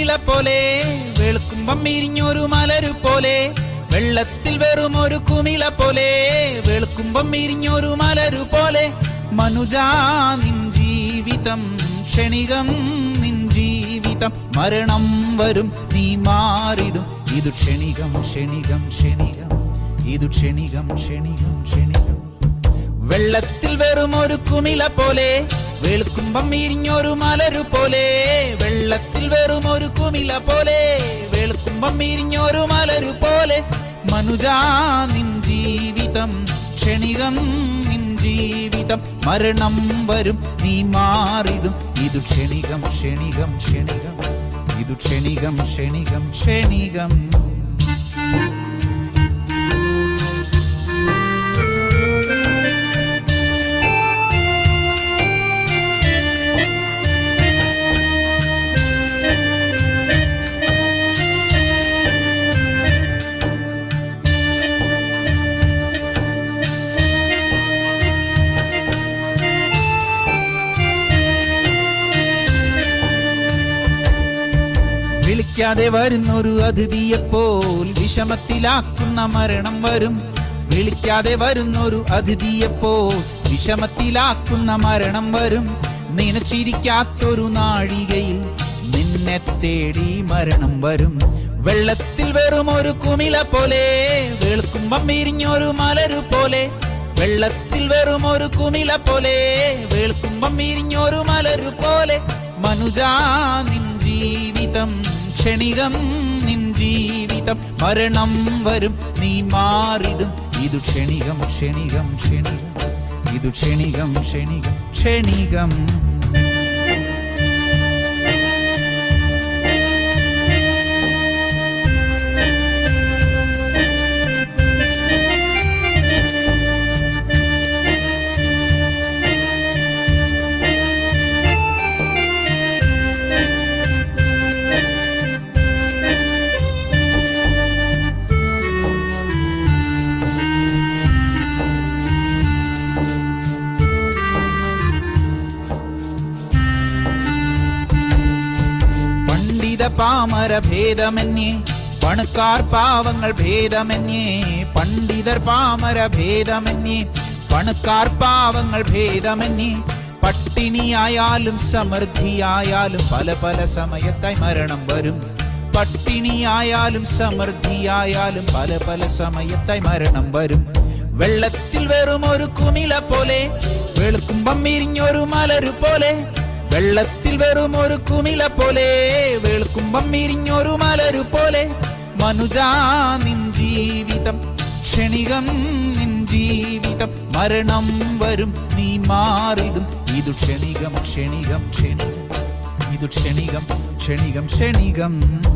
കുമിള പോലെ വെളുക്കുമ്പം വിരിഞ്ഞൊരു മലരു പോലെ വെള്ളത്തിൽ വെറും ഒരു കുമിള പോലെ വെളുക്കുമ്പം വിരിഞ്ഞൊരു മലരു പോലെ മനുജാ നിൻ ജീവിതം ക്ഷണികം നിൻ ജീവിതം മരണം വരും നീ മാറിടും ഇതു ക്ഷണികം ക്ഷണികം ക്ഷണികം ഇതു ക്ഷണികം ക്ഷണികം ക്ഷണികം വെള്ളത്തിൽ വെറും ഒരു കുമിള പോലെ വെളുക്കുമ്പം വിരിഞ്ഞൊരു മലരു പോലെ വെള്ളത്തിൽ വെറും ഒരു കുമിള പോലെ വെളുക്കുമ്പം വിരിഞ്ഞൊരു മലരു പോലെ മനുജാ നിൻ ജീവിതം ക്ഷണികം നിൻ ജീവിതം മരണം വരും നീ മാറിടും ഇതു ക്ഷണികം ക്ഷണികം ക്ഷണികം ഇതു ക്ഷണികം ക്ഷണികം ക്ഷണികം വിളിക്കാതെ വരുന്നൊരു അതിഥിയെപ്പോൽ വിഷമത്തിലാക്കുന്ന മരണം വരും വിളിക്കാതെ വരുന്നൊരു അതിഥിയെപ്പോൽ വിഷമത്തിലാക്കുന്ന മരണം വരും നിനച്ചിരിക്കാത്തൊരു നാഴികയിൽ നിന്നെ തേടി മരണം വരും വെള്ളത്തിൽ വെറും ഒരു കുമിള പോലെ വെളുക്കുമ്പം വിരിഞ്ഞൊരു മലരു പോലെ വെള്ളത്തിൽ വെറും ഒരു കുമിള പോലെ വെളുക്കുമ്പം വിരിഞ്ഞൊരു മലരു പോലെ മനുജാ നിൻ ജീവിതം ക്ഷണികം നിൻ ജീവിതം മരണം വരും നീ മാറിടും ഇതു ക്ഷണികം ക്ഷണികം ക്ഷണികം ഇതു ക്ഷണികം ക്ഷണികം ക്ഷണികം പണ്ഡിത പാമര ഭേദമന്യേ പണക്കാർ പാവങ്ങൾ ഭേദമന്യേ പണ്ഡിതർ പാമര ഭേദമന്യേ പണക്കാർ പാവങ്ങൾ ഭേദമന്യേ പട്ടിണിയായാലും സമൃദ്ധിയായാലും പല പല സമയത്തായി മരണം വരും പട്ടിണിയായാലും സമൃദ്ധിയായാലും പല പല സമയത്തായി മരണം വരും വെള്ളത്തിൽ വെറും ഒരു കുമിള പോലെ വെളുക്കുമ്പം വിരിഞ്ഞൊരു മലരു പോലെ വെള്ളത്തിൽ വെറും ഒരു കുമിള പോലെ വെളുക്കുമ്പം വിരിഞ്ഞൊരു മലരു പോലെ മനുജാ നിൻ ജീവിതം ക്ഷണികം നിൻ ജീവിതം മരണം വരും നീ മാറിടും ഇതു ക്ഷണികം ക്ഷണികം ക്ഷണികം ഇതു ക്ഷണികം ക്ഷണികം ക്ഷണികം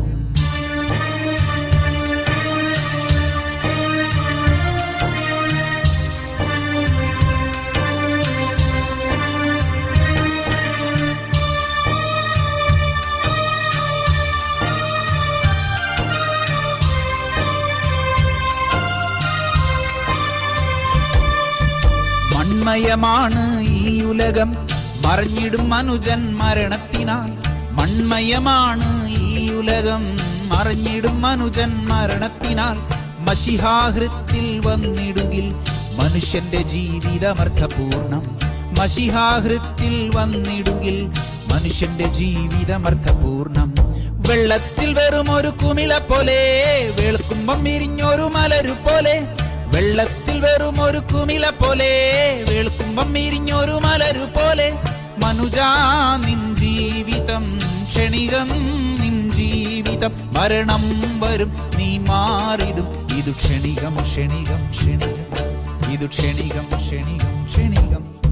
മൺമയമാണ് ഈ ഉലകം മറിഞ്ഞിടും മനുജൻ മരണത്തിനാൽ മൺമയമാണ് ഈ ഉലകം മറിഞ്ഞിടും മനുജൻ മരണത്തിനാൽ മഷിഹാഹൃത്തിൽ വന്നിടുകിൽ മനുഷ്യന്റെ ജീവിതമർത്ഥപൂർണം മഷിഹാഹൃത്തിൽ വന്നിടുകിൽ മനുഷ്യന്റെ ജീവിതമർത്ഥപൂർണം വെള്ളത്തിൽ വെറും ഒരു കുമിള പോലെ വെളുക്കുമ്പം വിരിഞ്ഞൊരു മലരു പോലെ വെള്ളത്തിൽ വെറും ഒരു കുമിള പോലെ വെളുക്കുമ്പം വിരിഞ്ഞൊരു മലരു പോലെ മനുജാ നിൻ ജീവിതം ക്ഷണികം നിൻ ജീവിതം മരണം വരും നീ മാറിടും ഇതു ക്ഷണികം ക്ഷണികം ക്ഷണികം ഇതു ക്ഷണികം ക്ഷണികം ക്ഷണികം